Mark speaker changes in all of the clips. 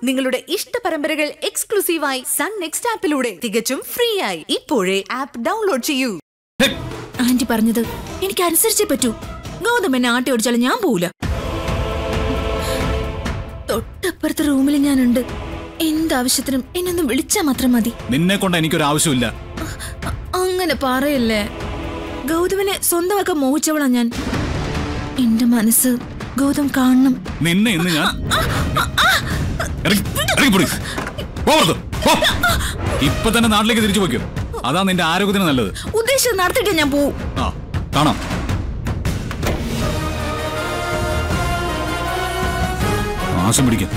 Speaker 1: നിങ്ങളുടെ ഇഷ്ട പരമ്പരകൾ എക്സ്ക്ലൂസീവായി സൺ നെക്സ്റ്റ് ആപ്പിലൂടെ തികച്ചും ഫ്രീ ആയി ഇപ്പോഴേ ആപ്പ് ഡൗൺലോഡ് ചെയ്യൂ
Speaker 2: ഹെ,
Speaker 3: ആന്റി പറഞ്ഞത് എനിക്ക് അനുസരിച്ചേ പറ്റൂ ഗൗതം എന്നെ ആട്ടി ഓടിച്ചാലും ഞാൻ പോവില്ല തൊട്ടപ്പുറത്തെ റൂമിൽ ഞാനുണ്ട് എന്താവശ്യത്തിനും എന്നെ ഒന്ന് വിളിച്ചാ മാത്രം മതി
Speaker 2: നിന്നെ കൊണ്ട് എനിക്കൊരു ആവശ്യമില്ല
Speaker 3: അ- അങ്ങനെ പറയല്ലേ ഗൗതമിനെ സ്വന്തമാക്കാൻ മോഹിച്ചവളാ ഞാൻ എന്റെ മനസ്സ് ഗൗതം കാണണം
Speaker 2: നിന്നെ ഇന്ന് ഞാൻ ഇറങ്ങി ഇറങ്ങിപ്പൊടി. പോ പുറത്ത്. പോ. ഇപ്പൊ തന്നെ നാട്ടിലേക്ക് തിരിച്ചു പോയിക്കോ അതാ നിന്റെ ആരോഗ്യത്തിന് നല്ലത്
Speaker 3: ഉദ്ദേശം നടത്തിയിട്ട് ഞാൻ പോവും
Speaker 2: ആ കാണാം ആശം പിടിക്കാം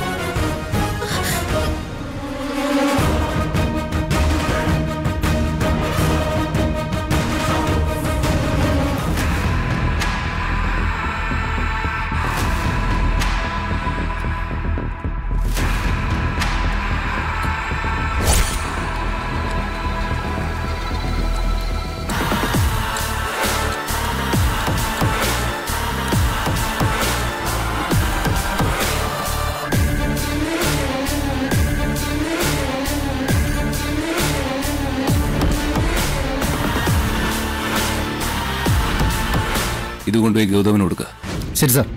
Speaker 4: ഇത് കൊണ്ടുപോയി ഗൗതമിന് കൊടുക്കുക
Speaker 5: ശരി സാർ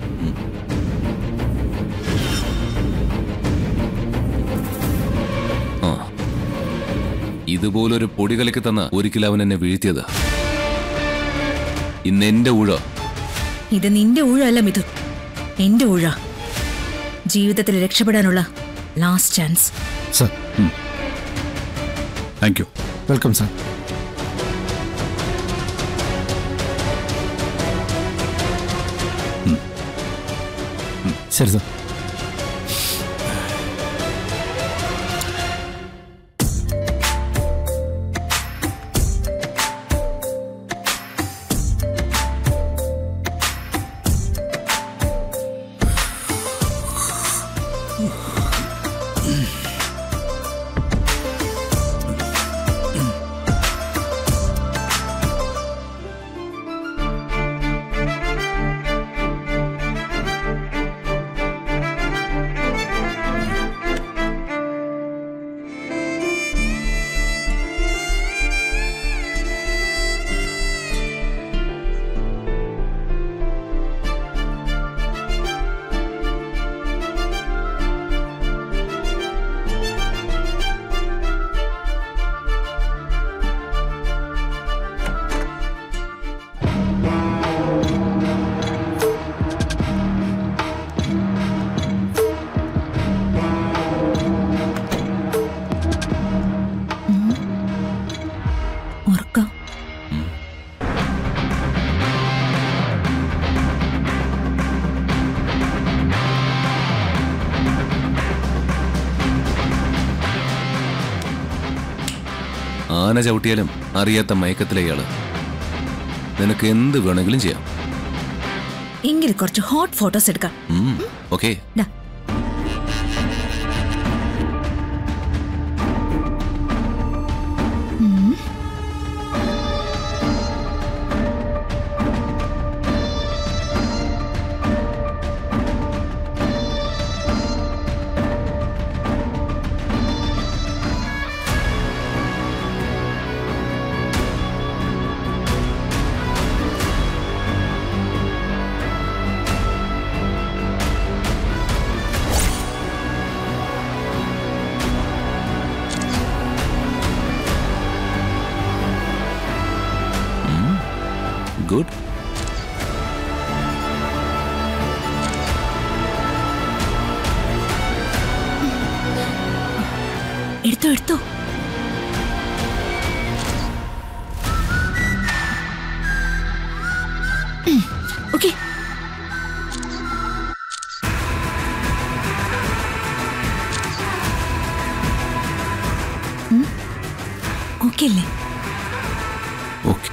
Speaker 4: ആ ഇതുപോലൊരു പൊടി കലക്കി തന്ന ഒരിക്കലും അവൻ എന്നെ വീഴ്ത്തിയത് ഇന്ന് എന്റെ ഊഴ
Speaker 3: ഇത് നിന്റെ ഊഴല്ല മിഥു എന്റെ ഊഴ ജീവിതത്തിൽ രക്ഷപ്പെടാനുള്ള last chance
Speaker 5: sir
Speaker 2: thank you
Speaker 5: welcome sir ശരി സാർ
Speaker 3: ഉറക്കം
Speaker 4: ആന ചവിട്ടിയാലും അറിയാത്ത മയക്കത്തിലെ ഇയാള് നിനക്ക് എന്ത് വേണമെങ്കിലും ചെയ്യാം
Speaker 3: എങ്കിൽ കുറച്ച് ഹോട്ട് ഫോട്ടോസ് എടുക്കാം
Speaker 4: ഓക്കെ
Speaker 3: ദാ. ഉം.
Speaker 4: ഗുഡ്
Speaker 3: എടുത്തോ എടുത്തോ ഓക്കെ ഓക്കെ അല്ലേ
Speaker 4: ഓക്കെ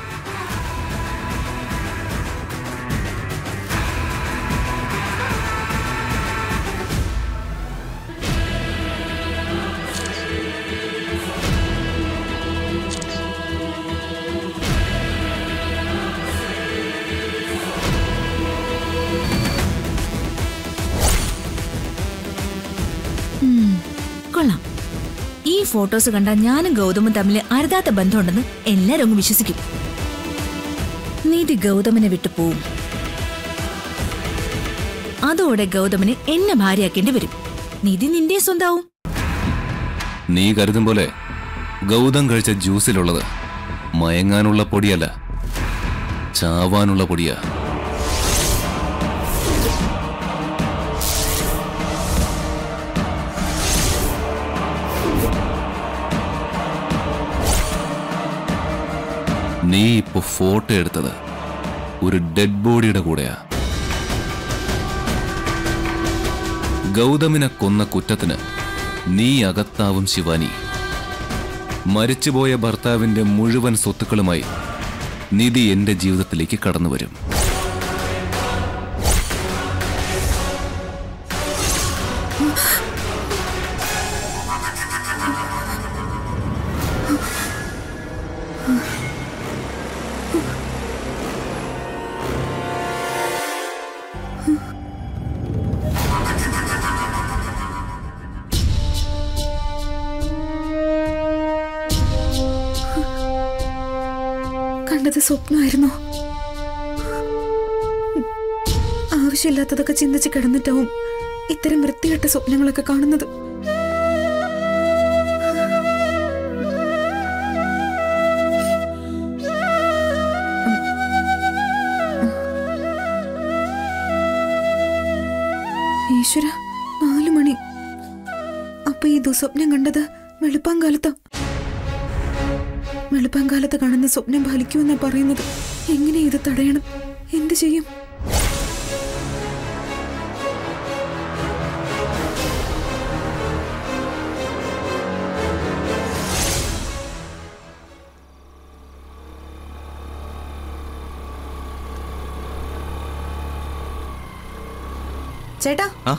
Speaker 3: ഉം, കൊള്ളാം ഈ ഫോട്ടോസ് കണ്ടാൽ ഞാനും ഗൗതമും തമ്മിൽ അരുതാത്ത ബന്ധമുണ്ടെന്ന് എല്ലാരും അങ്ങ് വിശ്വസിക്കും നീതി ഗൗതമനെ വിട്ടു പോവും അതോടെ ഗൗതമന് എന്നെ ഭാര്യയാക്കേണ്ടി വരും നിധി നിന്റെ സ്വന്താവും
Speaker 4: നീ കരുതും പോലെ ഗൗതം കഴിച്ച ജ്യൂസിലുള്ളത് മയങ്ങാനുള്ള പൊടിയല്ല ചാവാനുള്ള പൊടിയാ നീ ഇപ്പൊ ഫോട്ടോ എടുത്തത് ഒരു ഡെഡ് ബോഡിയുടെ കൂടെയാ ഗൗതമിനെ കൊന്ന കുറ്റത്തിന് നീ അകത്താവും ശിവാനി മരിച്ചുപോയ ഭർത്താവിന്റെ മുഴുവൻ സ്വത്തുക്കളുമായി നിധി എന്റെ ജീവിതത്തിലേക്ക് കടന്നു വരും
Speaker 3: കണ്ടത് സ്വപ്നമായിരുന്നോ ആവശ്യമില്ലാത്തതൊക്കെ ചിന്തിച്ച് കിടന്നിട്ടാവും ഇത്തരം വൃത്തികെട്ട സ്വപ്നങ്ങളൊക്കെ കാണുന്നത് ഈശ്വര നാലു മണി അപ്പൊ ഈ ദുസ്വപ്നം കണ്ടത് വെളുപ്പാങ്കാലത്താ വെളുപ്പാങ്കാലത്ത് കാണുന്ന സ്വപ്നം ഫലിക്കുമെന്നാ പറയുന്നത് എങ്ങനെ ഇത് തടയണം എന്ത് ചെയ്യും ചേട്ടാ
Speaker 4: ആ?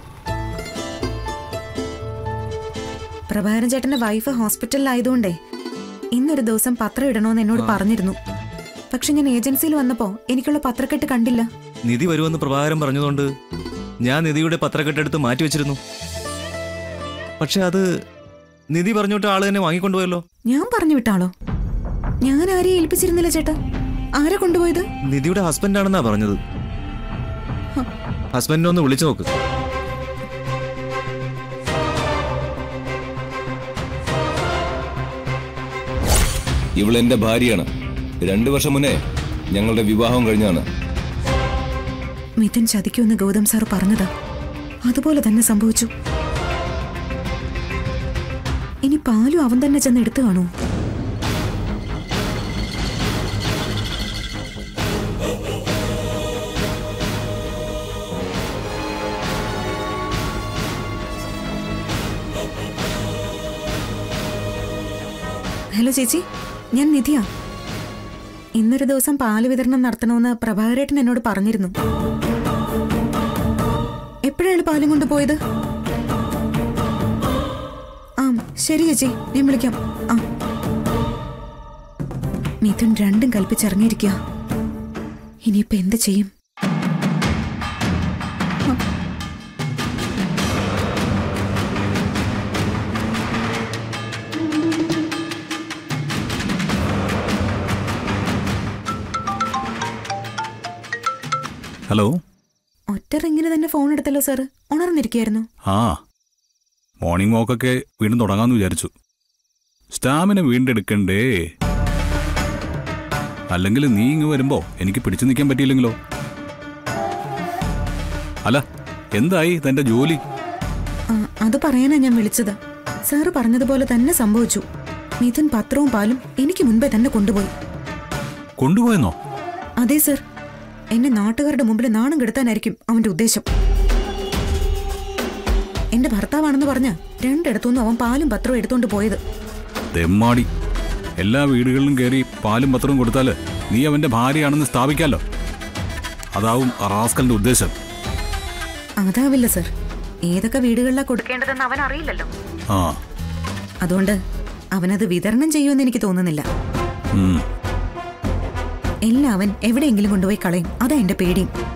Speaker 3: പ്രഭാകരൻ ചേട്ടന്റെ വൈഫ് ഹോസ്പിറ്റലിലായതുകൊണ്ടേ ഇന്നൊരു ദിവസം പത്രം ഇടണമെന്ന് എന്നോട് പറഞ്ഞിരുന്നു പക്ഷെ ഞാൻ ഏജൻസിയിൽ വന്നപ്പോ എനിക്കുള്ള പത്രക്കെട്ട് കണ്ടില്ല
Speaker 6: നിധി വരുമെന്ന് പ്രഭാകരൻ പറഞ്ഞതുകൊണ്ട് ഞാൻ നിധിയുടെ പത്രക്കെട്ടെടുത്ത് മാറ്റിവെച്ചിരുന്നു പക്ഷെ അത് നിധി പറഞ്ഞോട്ട് ആള് തന്നെ വാങ്ങിക്കൊണ്ടുപോയല്ലോ
Speaker 3: ഞാൻ പറഞ്ഞു വിട്ടാളോ ഞാൻ ആരെയും ഏൽപ്പിച്ചിരുന്നില്ല ചേട്ടാ ആരെ കൊണ്ടുപോയത്
Speaker 6: നിധിയുടെ ഹസ്ബൻഡ് ആണെന്നാ പറഞ്ഞത് ഹസ്ബൻഡിനെ ഒന്ന് വിളിച്ചു നോക്ക്
Speaker 4: ഇവൾ എന്റെ ഭാര്യയാണ് രണ്ടു വർഷം മുന്നേ ഞങ്ങളുടെ വിവാഹം കഴിഞ്ഞാണ്
Speaker 3: മിഥുൻ ചതിക്കുമെന്ന് ഗൗതം സാർ പറഞ്ഞതാ അതുപോലെ തന്നെ സംഭവിച്ചു ഇനി പാലും അവൻ തന്നെ ചെന്ന് എടുത്തു കാണൂ ഹലോ ചേച്ചി ഞാൻ നിധിയ ഇന്നൊരു ദിവസം പാല് വിതരണം നടത്തണമെന്ന് പ്രഭാകരേട്ടൻ എന്നോട് പറഞ്ഞിരുന്നു എപ്പോഴാണ് പാലും കൊണ്ടുപോയത് ആ ശരി ചേച്ചി ഞാൻ വിളിക്കാം ആ മിഥുൻ രണ്ടും കൽപ്പിച്ചിറങ്ങിയിരിക്കുക ഇനിയിപ്പോ എന്ത് ചെയ്യും
Speaker 2: ഹലോ
Speaker 3: ഒറ്റ റിങ്ങിന് തന്നെ ഫോൺ എടുത്തല്ലോ സാറ് ഉണർന്നിരിക്കുകയായിരുന്നു
Speaker 2: ആ മോർണിംഗ് വാക്കൊക്കെ വീണ്ടും തുടങ്ങാമെന്ന് വിചാരിച്ചു സ്റ്റാമിന വീണ്ടെടുക്കണ്ടേ അല്ലെങ്കിൽ നീ ഇങ്ങ് വരുമ്പോ എനിക്ക് പിടിച്ചു നിൽക്കാൻ പറ്റിയില്ലെങ്കിലോ അല്ല എന്തായി തന്റെ ജോലി
Speaker 3: ആ, അത് പറയാനാ ഞാൻ വിളിച്ചത് സാറ് പറഞ്ഞതുപോലെ തന്നെ സംഭവിച്ചു മിഥുൻ പത്രവും പാലും എനിക്ക് മുൻപേ തന്നെ കൊണ്ടുപോയി
Speaker 2: കൊണ്ടുപോയെന്നോ
Speaker 3: അതെ സർ എന്നെ നാട്ടുകാരുടെ മുമ്പിൽ നാണം കെടുത്താനായിരിക്കും അവന്റെ ഉദ്ദേശം എന്റെ ഭർത്താവാണെന്ന് പറഞ്ഞ രണ്ടിടത്തുനിന്നും അവൻ പാലും പത്രവും എടുത്തോണ്ട് പോയത്
Speaker 2: തെമ്മാടി എല്ലാ വീടുകളിലും കയറി പാലും പത്രവും കൊടുത്താല് നീ അവന്റെ ഭാര്യയാണെന്ന് സ്ഥാപിക്കാലോ അതാവും റാസ്കലിന്റെ ഉദ്ദേശം
Speaker 3: അതാവില്ല സർ ഏതൊക്കെ വീടുകളിലാ കൊടുക്കേണ്ടതെന്ന് അവൻ അറിയില്ലല്ലോ
Speaker 2: ആ
Speaker 3: അതുകൊണ്ട് അവനത് വിതരണം ചെയ്യുമെന്ന് എനിക്ക് തോന്നുന്നില്ല
Speaker 2: ഉം.
Speaker 3: എല്ലാം അവൻ എവിടെയെങ്കിലും കൊണ്ടുപോയി കളയും അതാ എന്റെ പേടിയും